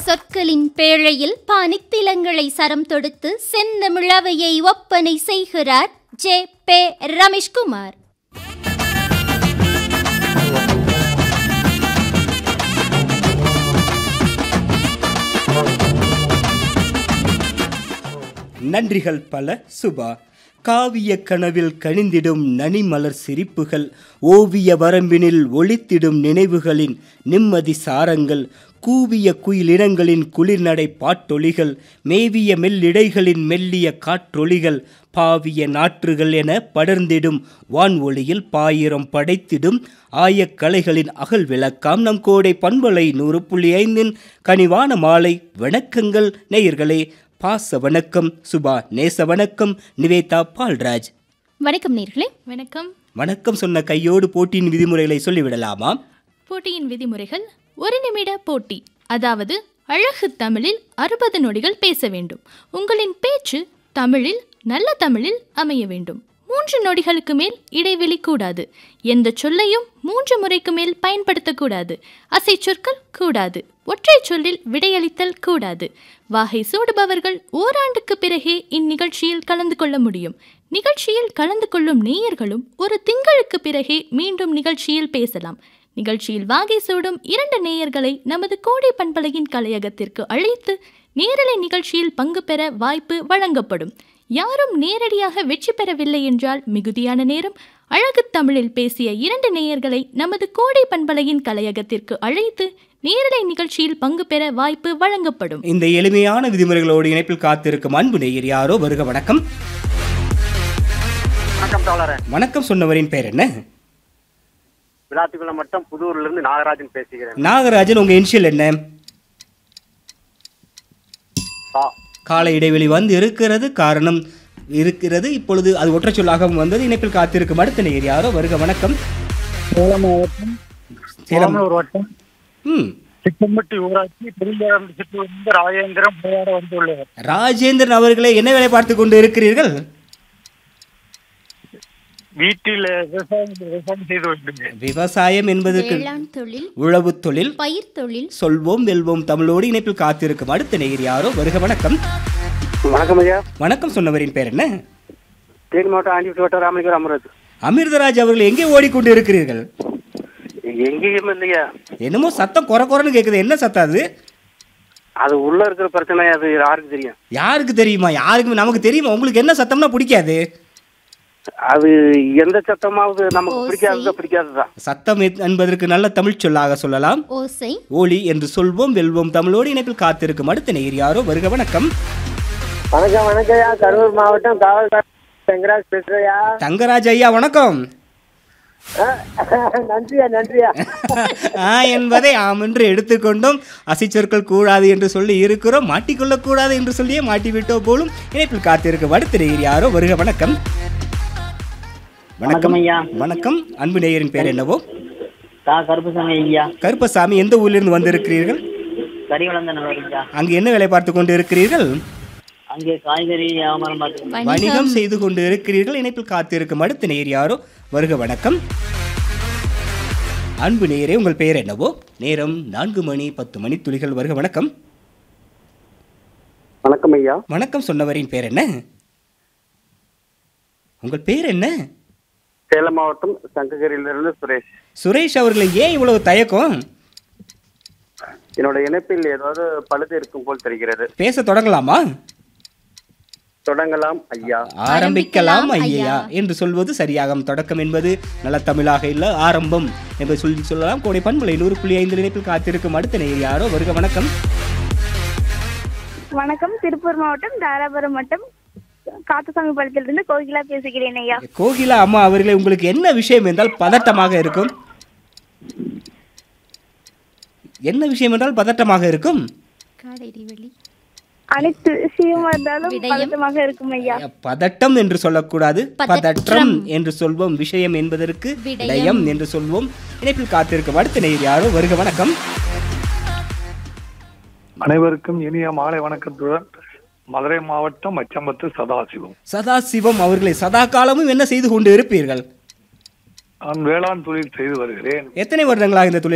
சொற்களின் பேழையில் பானித்திலங்களை சரம் தொடுத்து செந்தமிழவையை ஒப்பனை செய்கிறார் ஜே பே ரமேஷ்குமார் நன்றிகள் பல சுபா காவிய கனவில் கனிந்திடும் நனிமலர் சிரிப்புகள் ஓவிய வரம்பினில் ஒளித்திடும் நினைவுகளின் நிம்மதி சாரங்கள் கூவிய குயிலினங்களின் குளிர்நடை பாட்டொலிகள் மேவிய மெல்லிடைகளின் மெல்லிய காற்றொலிகள் பாவிய நாற்றுகள் என படர்ந்திடும் வான்ஒளியில் பாயிரம் படைத்திடும் ஆயக்கலைகளின் அகல் விளக்காம் நம் கோடை பண்பலை நூறு புள்ளி ஐந்தின் கனிவான மாலை வணக்கங்கள் நேயர்களே பாச வணக்கம் சுபா நேச வணக்கம் நிவேதா பால்ராஜ் வணக்கம் நேர்களே வணக்கம் வணக்கம் சொன்ன கையோடு போட்டியின் விதிமுறைகளை சொல்லிவிடலாமா போட்டியின் விதிமுறைகள் ஒரு நிமிட போட்டி அதாவது அழகு தமிழில் அறுபது நொடிகள் பேச வேண்டும் உங்களின் பேச்சு தமிழில் நல்ல தமிழில் அமைய வேண்டும் மூன்று நொடிகளுக்கு மேல் இடைவெளி கூடாது எந்த சொல்லையும் மூன்று முறைக்கு மேல் பயன்படுத்தக்கூடாது அசை சொற்கள் கூடாது ஒற்றை சொல்லில் விடையளித்தல் கூடாது வாகை சூடுபவர்கள் ஓராண்டுக்கு பிறகே இந்நிகழ்ச்சியில் கலந்து கொள்ள முடியும் நிகழ்ச்சியில் கலந்து கொள்ளும் நேயர்களும் ஒரு திங்களுக்கு பிறகே மீண்டும் நிகழ்ச்சியில் பேசலாம் நிகழ்ச்சியில் வாகை சூடும் இரண்டு நேயர்களை நமது கோடை பண்பலையின் கலையகத்திற்கு அழைத்து நேரலை நிகழ்ச்சியில் பங்கு பெற வாய்ப்பு வழங்கப்படும் யாரும் நேரடியாக வெற்றி பெறவில்லை என்றால் மிகுதியான நேரம் அழகு தமிழில் பேசிய இரண்டு நேயர்களை நமது கோடை பண்பலையின் கலையகத்திற்கு அழைத்து நேரலை நிகழ்ச்சியில் பங்கு பெற வாய்ப்பு வழங்கப்படும் இந்த எளிமையான விதிமுறைகளோடு இணைப்பில் காத்திருக்கும் அன்பு நேயர் யாரோ வருக வணக்கம் வணக்கம் தோழரே வணக்கம் சொன்னவரின் பெயர் என்ன விளாத்திக்குளம் மட்டும் புதூர்ல இருந்து நாகராஜன் பேசுகிறேன் நாகராஜன் உங்க இன்ஷியல் என்ன தா. கால இடைவெளி வந்து இருக்கிறது காரணம் இருக்கிறது இப்பொழுது அது ஒற்றை சொல்லாகவும் வந்தது இணைப்பில் காத்திருக்கும் அடுத்த நேயர் யாரோ வருக வணக்கம் சேலம் மாவட்டம் சேலம் மாமனூர் வட்டம் ம் சிக்கம்பட்டி ஊராட்சி பெரும்பேரம் சிற்றூர்ந்து ராஜேந்திரம் போராட வந்துள்ளவர் ராஜேந்திரன் அவர்களே என்ன வேலை பார்த்து கொண்டு இருக்கிறீர்கள் வீட்டில் விவசாயம் விவசாயம் செய்து வருகிறேன் விவசாயம் என்பதற்கு வேளாண் தொழில் உழவு தொழில் பயிர் தொழில் சொல்வோம் வெல்வோம் தமிழோடு இணைப்பில் காத்திருக்கும் அடுத்த நேயர் யாரோ வருக வணக்கம் வணக்கம் ஐயா வணக்கம் சொன்னவரின் பேர் என்ன தேனி மாவட்டம் ஆண்டிவிட்டு வட்டம் ராமலிங்கம் அமராஜ் அமிர்தராஜ் அவர்கள் எங்கே ஓடிக்கொண்டு இருக்கிறீர்கள் எங்கேயும் இல்லையா என்னமோ சத்தம் குறை குறைன்னு கேட்குது என்ன சத்தம் அது அது உள்ள இருக்கிற பிரச்சனை அது யாருக்கு தெரியும் யாருக்கு தெரியுமா யாருக்கு நமக்கு தெரியுமா உங்களுக்கு என்ன சத்தம்னா பிடிக்காது அது எந்த சத்தமாவது நமக்கு ஓசை. பிடிக்காததா பிடிக்காததா சத்தம் எத்- என்பதற்கு நல்ல தமிழ் சொல்லாக சொல்லலாம் ஓசை ஓலி என்று சொல்வோம் வெல்வோம் தமிழோடு இணைப்பில் காத்திருக்கும் அடுத்த நேயர் யாரோ வருக வணக்கம் வணக்கம் வணக்கம்யா கரூர் மாவட்டம் காவல் செங்கராஜ் பேசுறையா தங்கராஜ் ஐயா வணக்கம் நன்றியா நன்றியா ஆ என்பதை ஆம் என்று எடுத்துக்கொண்டோம் அசைச்சொற்கள் கூடாது என்று சொல்லி இருக்கிறோம் மாட்டிக்கொள்ளக்கூடாது என்று சொல்லியே மாட்டிவிட்டோம் போலும் இணைப்பில் காத்திருக்கும் அடுத்த நேயர் யாரோ வருக வணக்கம் வணக்கம் ஐயா. வணக்கம் அன்பு நேயரின் பேர் என்னவோ கா கருப்புசாமி ஐயா கருப்பசாமி எந்த ஊரிலிருந்து வந்திருக்கிறீர்கள் கறி வளர்ந்த நல்லவருங்கய்யா அங்கு என்ன வேலை பார்த்து கொண்டு இருக்கிறீர்கள் அங்கே காய்கறி வியாபாரம் பார்த்துக்கோங்க வணிகம் செய்து கொண்டு இருக்கிறீர்கள் இணைப்பில் காத்திருக்கும் அடுத்த நேயர் யாரோ வருக வணக்கம் அன்பு நேயரே உங்கள் பெயர் என்னவோ நேரம் நான்கு மணி பத்து மணி துளிகள் வருக வணக்கம் வணக்கம் ஐயா வணக்கம் சொன்னவரின் பேர் என்ன உங்கள் பேர் என்ன சேலம் மாவட்டம் சங்ககிரியில இருந்து சுரேஷ் சுரேஷ் அவர்களை ஏன் இவ்வளவு தயக்கம் என்னோட இணைப்பில் ஏதாவது பழுது இருக்கும் போல் தெரிகிறது பேச தொடங்கலாமா தொடங்கலாம் ஐயா ஆரம்பிக்கலாம் ஆரம்பிக்கலாம் ஐயா ஐயா. என்று சொல்வது சரியாகும் தொடக்கம் என்பது நல்ல தமிழாக இல்ல ஆரம்பம் என்று சொல்லி சொல்லலாம் கோடை பண்பலை நூறு புள்ளி ஐந்து இணைப்பில் காத்திருக்கும் அடுத்த நேயர் யாரோ வருக வணக்கம் வணக்கம் திருப்பூர் மாவட்டம் தாராபுரம் வட்டம் காத்தசாமி பாளையத்திலிருந்து கோகிலா பேசுகிறேன் ஐயா கோகிலா அம்மா அவர்களே உங்களுக்கு என்ன விஷயம் என்றால் பதட்டமாக இருக்கும் என்ன விஷயம் என்றால் பதட்டமாக இருக்கும் காடை இடைவெளி அனைத்து விஷயமா இருந்தாலும் விடயம். பதட்டமாக இருக்கும் ஐயா பதட்டம் என்று சொல்லக்கூடாது பதற்றம். பதற்றம் என்று சொல்வோம் விஷயம் என்பதற்கு விடயம். விடயம் என்று சொல்வோம் இணைப்பில் காத்திருக்கும் அடுத்த நேயர் யாரோ வருக வணக்கம் அனைவருக்கும் இனிய மாலை வணக்கத்துடன் மதுரை மாவட்டம் அச்சம்பத்து சதாசிவம் சதாசிவம் அவர்களை சதா காலமும் என்ன செய்து கொண்டு இருப்பீர்கள் நான் வேளாண் தொழில் செய்து வருகிறேன் எத்தனை வருடங்களாக இந்த தொழில்